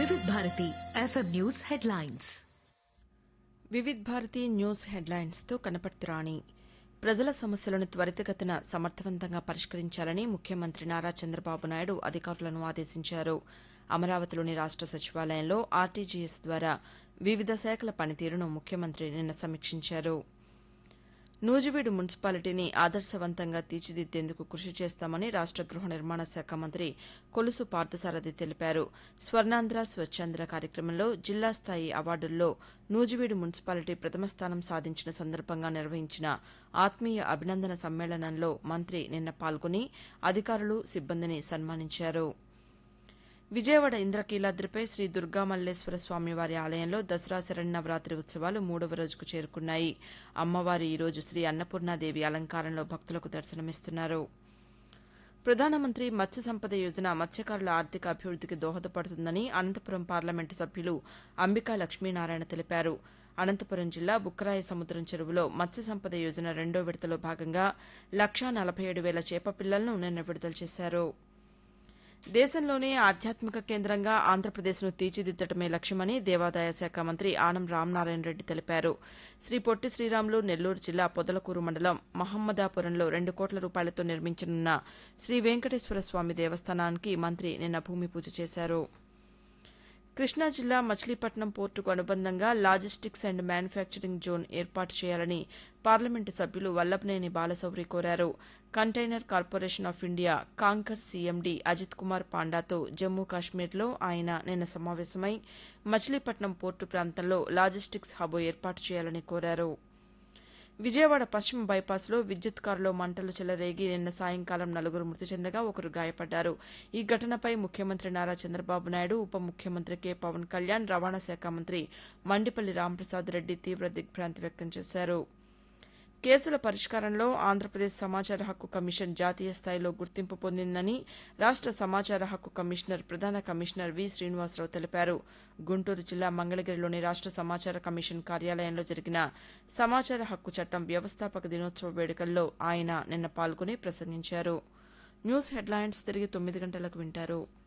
వివిధ Bharati FM news headlines Vividh Bharati news హెడ్లైన్స్తో కనపర్తి రాణి ప్రజల సమస్యలను త్వరితగతిన సమర్థవంతంగా పరిష్కరించాలని ముఖ్యమంత్రి నారా చంద్రబాబు నాయుడు అధికారులను ఆదేశించారు అమరావతిలోని రాష్ట సచివాలయంలో ఆర్టీజీఎస్ ద్వారా వివిధ శాఖల పనితీరును ముఖ్యమంత్రి నిన్న సమీక్షించారు నూజివీడు మున్సిపాలిటీని ఆదర్శవంతంగా తీర్చిదిద్దేందుకు కృషి చేస్తామని రాష్ట గృహ నిర్మాణ శాఖ మంత్రి కొలుసు పార్థసారథి తెలిపారు స్వర్ణాంధ్ర స్వచ్ఛాంధ్ర కార్యక్రమంలో జిల్లా స్థాయి అవార్డుల్లో నూజివీడు మున్సిపాలిటీ ప్రథమ స్థానం సాధించిన సందర్భంగా నిర్వహించిన ఆత్మీయ అభినందన సమ్మేళనంలో మంత్రి నిన్న పాల్గొని అధికారులు సిబ్బందిని సన్మానించారు విజయవాడ ఇంద్రకీలాద్రిపై శ్రీ దుర్గామల్లేశ్వర స్వామివారి ఆలయంలో దసరా శరణవరాత్రి ఉత్సవాలు మూడవ రోజుకు చేరుకున్నాయి అమ్మవారు ఈరోజు శ్రీ అన్నపూర్ణాదేవి అలంకారంలో భక్తులకు దర్శనమిస్తున్నారు ప్రధానమంత్రి మత్స్య సంపద యోజన మత్స్యకారుల ఆర్థిక అభివృద్దికి దోహదపడుతుందని అనంతపురం పార్లమెంటు సభ్యులు అంబికా లక్ష్మీనారాయణ తెలిపారు అనంతపురం జిల్లా బుక్కరాయ సముద్రం చెరువులో మత్స్య సంపద యోజన రెండో విడతలో భాగంగా లక్షా నలభై ఏడు వేల చేప పిల్లలను నిన్న విడుదల చేశారు దేశంలోనే ఆధ్యాత్మిక కేంద్రంగా ఆంధ్రప్రదేశ్ను తీర్చిదిద్దటమే లక్ష్యమని దేవాదాయ శాఖ మంత్రి ఆనం రామనారాయణ రెడ్డి తెలిపారు శ్రీ పొట్టి శ్రీరాములు నెల్లూరు జిల్లా పొదలకూరు మండలం మహమ్మదాపురంలో రెండు కోట్ల రూపాయలతో నిర్మించనున్న శ్రీ వెంకటేశ్వర స్వామి దేవస్థానానికి మంత్రి నిన్న భూమి పూజ చేశారు కృష్ణా జిల్లా మచిలీపట్నం పోర్టుకు అనుబంధంగా లాజిస్టిక్స్ అండ్ మ్యానుఫ్యాక్చరింగ్ జోన్ ఏర్పాటు చేయాలని పార్లమెంటు సభ్యులు వల్లభనేని బాలశౌరి కోరారు container corporation of India CONCOR CMD Ajit Kumar పాండాతో జమ్మూ కాశ్మీర్లో ఆయన నిన్న సమావేశమై మచిలీపట్నం పోర్టు ప్రాంతంలో లాజిస్టిక్స్ హబ్ ఏర్పాటు చేయాలని కోరారు విజయవాడ పశ్చిమ బైపాస్లో విద్యుత్ కారులో మంటలు చెలరేగి నిన్న సాయంకాలం నలుగురు మృతి చెందగా ఒకరు గాయపడ్డారు ఈ ఘటనపై ముఖ్యమంత్రి నారా చంద్రబాబు నాయుడు ఉప ముఖ్యమంత్రి కె పవన్ కళ్యాణ్ రవాణా శాఖ మంత్రి మండిపల్లి రాంప్రసాద్ రెడ్డి తీవ్ర దిగ్భ్రాంతి వ్యక్తం చేశారు కేసుల పరిష్కారంలో ఆంధ్రప్రదేశ్ సమాచార హక్కు కమిషన్ జాతీయ స్థాయిలో గుర్తింపు పొందిందని రాష్ట సమాచార హక్కు కమిషనర్ ప్రధాన కమిషనర్ వి శ్రీనివాసరావు తెలిపారు గుంటూరు జిల్లా మంగళగిరిలోని రాష్ట సమాచార కమిషన్ కార్యాలయంలో జరిగిన సమాచార హక్కు చట్టం వ్యవస్థాపక దినోత్సవ వేడుకల్లో ఆయన నిన్న పాల్గొని ప్రసంగించారు న్యూస్ హెడ్లైన్స్ తిరిగి తొమ్మిది గంటలకు వింటారు